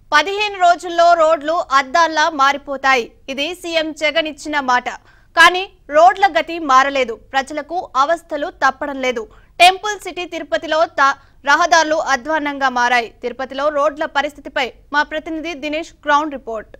పదిహేను రోజుల్లో రోడ్లు అద్దాల్లా మారిపోతాయి ఇది సీఎం జగన్ ఇచ్చిన మాట కానీ రోడ్ల గతి మారలేదు ప్రజలకు అవస్థలు తప్పడం లేదు టెంపుల్ సిటీ తిరుపతిలో త- రహదారులు అధ్వాన్నంగా మారాయి తిరుపతిలో రోడ్ల పరిస్థితిపై మా ప్రతినిధి Dinesh ground report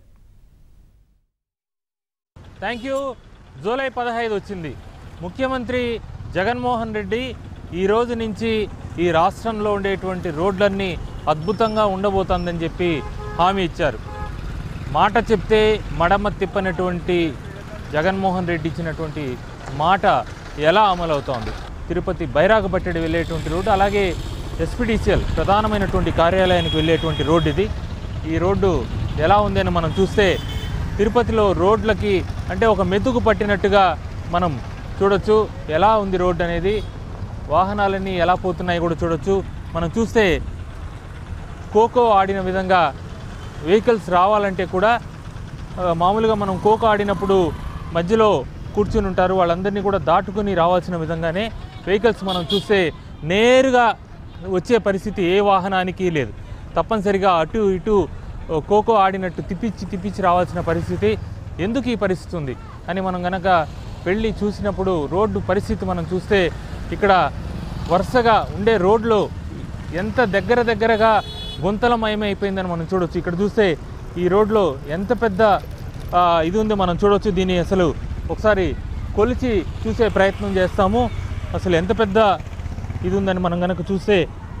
thank you July పదహైదు వచ్చింది ముఖ్యమంత్రి జగన్మోహన్ రెడ్డి ఈ రోజు నుంచి ఈ రాష్ట్రంలో ఉండేటువంటి రోడ్లన్నీ అద్భుతంగా ఉండబోతోందని చెప్పి హామీ ఇచ్చారు మాట చెప్తే మడమ తిప్పనటువంటి జగన్మోహన్ రెడ్డి ఇచ్చినటువంటి మాట ఎలా అమలవుతోంది తిరుపతి బైరాగపట్టడి వెళ్ళేటువంటి రోడ్డు అలాగే ఎస్పీడీసీఎల్ ప్రధానమైనటువంటి కార్యాలయానికి వెళ్ళేటువంటి రోడ్డు ఇది ఈ రోడ్డు ఎలా ఉంది అని మనం చూస్తే తిరుపతిలో రోడ్లకి అంటే ఒక మెతుకు పట్టినట్టుగా మనం చూడొచ్చు ఎలా ఉంది రోడ్డు అనేది వాహనాలన్నీ ఎలా పోతున్నాయి కూడా చూడొచ్చు మనం చూస్తే ఖోఖో ఆడిన విధంగా వెహికల్స్ రావాలంటే కూడా ఆ, మామూలుగా మనం ఖోఖో ఆడినప్పుడు మధ్యలో కూర్చుని ఉంటారు వాళ్ళందరినీ కూడా దాటుకుని రావాల్సిన విధంగానే వెహికల్స్ మనం చూస్తే నేరుగా వచ్చే పరిస్థితి ఏ వాహనానికి లేదు తప్పనిసరిగా అటు ఇటు ఓ, ఖోఖో ఆడినట్టు తిప్పించి తిప్పించి రావాల్సిన పరిస్థితి ఎందుకు ఈ పరిస్థితి ఉంది అని మనం గనక వెళ్ళి చూసినప్పుడు రోడ్డు పరిస్థితి మనం చూస్తే ఇక్కడ వరుసగా ఉండే రోడ్లు ఎంత దగ్గర దగ్గరగా గుంతలమయమైపోయిందని మనం చూడొచ్చు ఇక్కడ చూస్తే ఈ రోడ్లో ఎంత పెద్ద ఆ, ఇది ఉంది మనం చూడొచ్చు దీన్ని అసలు ఒకసారి కొలిచి చూసే ప్రయత్నం చేస్తాము అసలు ఎంత పెద్ద ఇది ఉందని మనం కనుక చూస్తే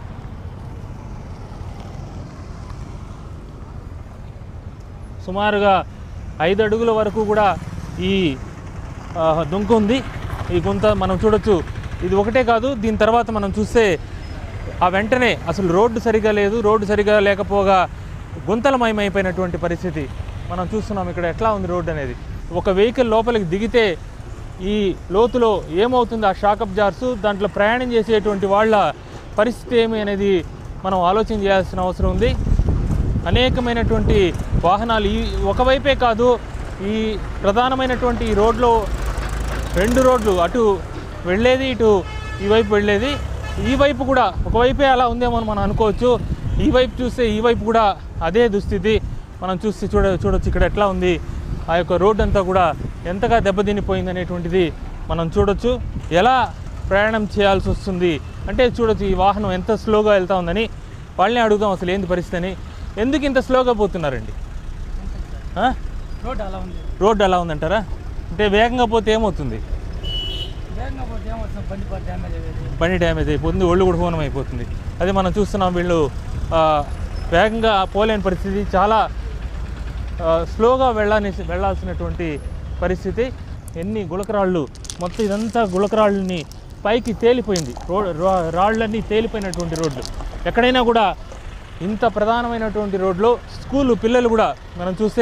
సుమారుగా ఐదు అడుగుల వరకు కూడా ఈ ఆ, దుంక ఉంది ఈ గుంత మనం చూడొచ్చు ఇది ఒకటే కాదు దీని తర్వాత మనం చూస్తే ఆ వెంటనే అసలు రోడ్డు సరిగా లేదు రోడ్డు సరిగా లేకపోగా గుంతలమయమైపోయినటువంటి పరిస్థితి మనం చూస్తున్నాం ఇక్కడ ఎట్లా ఉంది రోడ్డు అనేది ఒక వెహికల్ లోపలికి దిగితే ఈ లోతులో ఏమవుతుంది ఆ షాకప్ జార్స్ దాంట్లో ప్రయాణం చేసేటువంటి వాళ్ళ పరిస్థితి ఏమి అనేది మనం ఆలోచన చేయాల్సిన అవసరం ఉంది అనేకమైనటువంటి వాహనాలు ఈ ఒకవైపే కాదు ఈ ప్రధానమైనటువంటి ఈ రోడ్లో రెండు రోడ్లు అటు వెళ్ళేది ఇటు ఈ వైపు వెళ్ళేది ఈ వైపు కూడా ఒకవైపే అలా ఉందేమో అని మనం అనుకోవచ్చు ఈ వైపు చూస్తే ఈ వైపు కూడా అదే దుస్థితి మనం చూస్తే చూడ చూడొచ్చు ఇక్కడ ఎట్లా ఉంది ఆ యొక్క రోడ్డు అంతా కూడా ఎంతగా దెబ్బతినిపోయింది అనేటువంటిది మనం చూడొచ్చు ఎలా ప్రయాణం చేయాల్సి వస్తుంది అంటే చూడొచ్చు ఈ వాహనం ఎంత స్లోగా వెళ్తా ఉందని వాళ్ళని అడుగుదాం అసలు ఏంది పరిస్థితి అని ఎందుకు ఇంత స్లోగా పోతున్నారండి ఆ? రోడ్ అలా ఉంది రోడ్డు అలా ఉందంటారా అంటే వేగంగా పోతే ఏమవుతుంది వేగంగా పోతే ఏమవుతుంది బండి పాటు డ్యామేజ్ అయ్యేది బండి డ్యామేజ్ అయిపోతుంది ఒళ్ళు కూడా హోనం అయిపోతుంది అది మనం చూస్తున్నాం వీళ్ళు ఆ, వేగంగా పోలేని పరిస్థితి చాలా ఆ, స్లోగా వెళ్ళాని వెళ్ళాల్సినటువంటి పరిస్థితి ఎన్ని గులకరాళ్ళు మొత్తం ఇదంతా గులకరాళ్ళని పైకి తేలిపోయింది రోడ్ రా- రాళ్ళన్నీ తేలిపోయినటువంటి రోడ్లు ఎక్కడైనా కూడా ఇంత ప్రధానమైనటువంటి రోడ్లో స్కూలు పిల్లలు కూడా మనం చూస్తే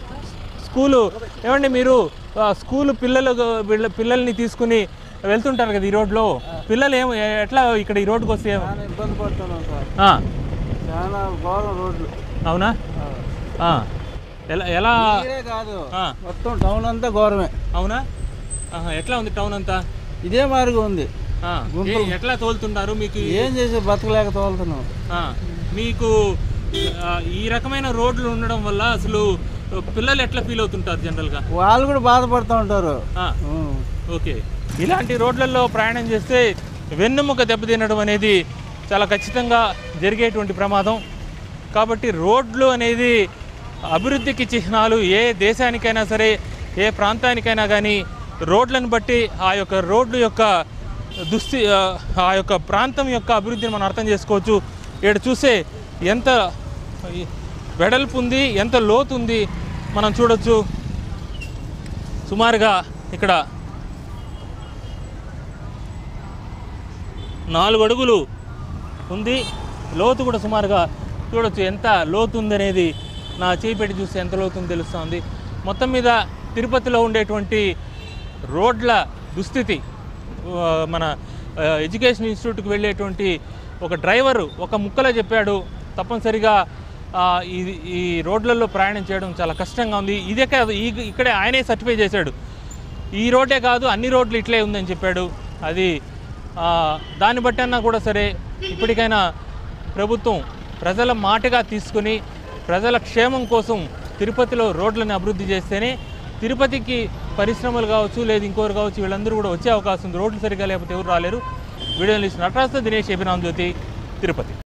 స్కూలు ఏమండి మీరు ఆ, స్కూలు పిల్లలు వీళ్ళ పిల్లల్ని తీసుకుని వెళ్తుంటారు కదా ఈ రోడ్లో పిల్లలు ఏం ఎట్లా ఇక్కడ ఈ రోడ్డుకి వస్తే ఏం- చాలా ఇబ్బంది పడుతున్నాం సార్ ఆ, చాలా ఘోరం రోడ్లు అవునా ఆ, ఎలా ఎలా ఇదే కాదు ఆ, మొత్తం టౌన్ అంతా ఘోరమే అవునా ఆహా, ఎట్లా ఉంది టౌన్ అంతా ఇదే మార్గం ఉంది ఆ, ఏ- ఎట్లా తోలుతుంటారు మీకు ఏం చేసి బతకలేక తోలుతున్నాం ఆ, మీకు ఆ, ఈ రకమైన రోడ్లు ఉండడం వల్ల అసలు పిల్లలు ఎట్లా ఫీల్ అవుతుంటారు జనరల్గా వాళ్ళు కూడా బాధపడుతూ ఉంటారు ఆ, ఉం. ఓకే ఇలాంటి రోడ్లలో ప్రయాణం చేస్తే వెన్నెముక దెబ్బతినడం అనేది చాలా ఖచ్చితంగా జరిగేటువంటి ప్రమాదం కాబట్టి రోడ్లు అనేది అభివృద్ధికి చిహ్నాలు ఏ దేశానికైనా సరే ఏ ప్రాంతానికైనా కానీ రోడ్లను బట్టి ఆ యొక్క రోడ్లు యొక్క దుస్థి ఆ, ఆ యొక్క ప్రాంతం యొక్క అభివృద్ధిని మనం అర్థం చేసుకోవచ్చు ఇక్కడ చూస్తే ఎంత ఈ వెడల్పు ఉంది ఎంత లోతు ఉంది మనం చూడొచ్చు సుమారుగా ఇక్కడ నాలుగు అడుగులు ఉంది లోతు కూడా సుమారుగా చూడొచ్చు ఎంత లోతు ఉందనేది నా చేయి పెట్టి చూస్తే ఎంత లోతు ఉందో తెలుస్తుంది మొత్తం మీద తిరుపతిలో ఉండేటువంటి రోడ్ల దుస్థితి ఆ, మన ఆ, ఎడ్యుకేషన్ ఇన్స్టిట్యూట్కి వెళ్ళేటువంటి ఒక డ్రైవరు ఒక ముక్కలో చెప్పాడు తప్పనిసరిగా ఆ, ఈ ఈ రోడ్లలో ప్రయాణం చేయడం చాలా కష్టంగా ఉంది ఇదే కాదు ఈ ఇక్కడే ఆయనే సర్టిఫై చేశాడు ఈ రోడ్డే కాదు అన్ని రోడ్లు ఇట్లే ఉందని చెప్పాడు అది ఆ, దాన్ని బట్టి అన్నా కూడా సరే ఇప్పటికైనా ప్రభుత్వం ప్రజల మాటగా తీసుకుని ప్రజల క్షేమం కోసం తిరుపతిలో రోడ్లను అభివృద్ధి చేస్తేనే తిరుపతికి పరిశ్రమలు కావచ్చు లేదు ఇంకోరు కావచ్చు వీళ్ళందరూ కూడా వచ్చే అవకాశం ఉంది రోడ్లు సరిగ్గా లేకపోతే ఎవరు రాలేరు వీడియో నటరాజు దినేష్ అభిరామ్ జ్యోతి తిరుపతి